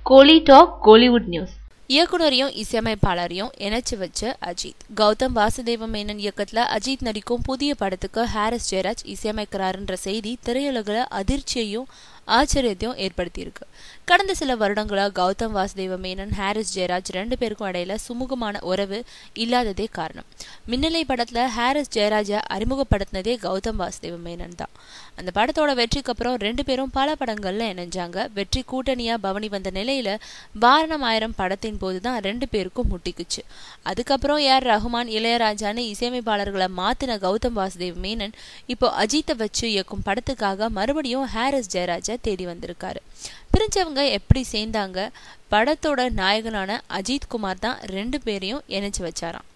கோலி talk Kollywood news இயக்குனரையும் இசையமைப்பாளரையும் இணைச்சு வச்ச அஜித் கௌதம் வாசுதேவ மேனன் இயக்கத்துல அஜித் நடிக்கும் புதிய படத்துக்கு ஹாரிஸ் ஜெயராஜ் இசையமைக்கிறாருன்ற செய்தி திரையுலகில் அதிர்ச்சியையும் ஆச்சரியத்தையும் ஏற்படுத்தியிருக்கு கடந்த சில வருடங்களா கௌதம் வாசுதேவ மேனன் ஹாரிஸ் ஜெயராஜ் ரெண்டு பேருக்கும் இடையில சுமூகமான உறவு இல்லாததே காரணம் மின்னலை படத்துல ஹாரிஸ் ஜெயராஜை அறிமுகப்படுத்தினதே கௌதம் வாசுதேவ மேனன் தான் அந்த படத்தோட வெற்றிக்கு அப்புறம் ரெண்டு பேரும் பல படங்கள்ல இணைஞ்சாங்க வெற்றி கூட்டணியா பவனி வந்த நிலையில வாரணம் ஆயிரம் படத்தின் போதுதான் ரெண்டு பேருக்கும் முட்டிக்குச்சு அதுக்கப்புறம் ஏஆர் ரஹ்மான் இளையராஜான்னு இசையமைப்பாளர்களை மாத்தின கௌதம் வாசுதேவ் மேனன் இப்போ அஜித்தை வச்சு இயக்கும் படத்துக்காக மறுபடியும் ஹாரிஸ் ஜெயராஜை தேடி வந்திருக்காரு பிரிஞ்சவங்க எப்படி சேர்ந்தாங்க படத்தோட நாயகனான அஜித் குமார் தான் ரெண்டு பேரையும் இணைச்சு வச்சாராம்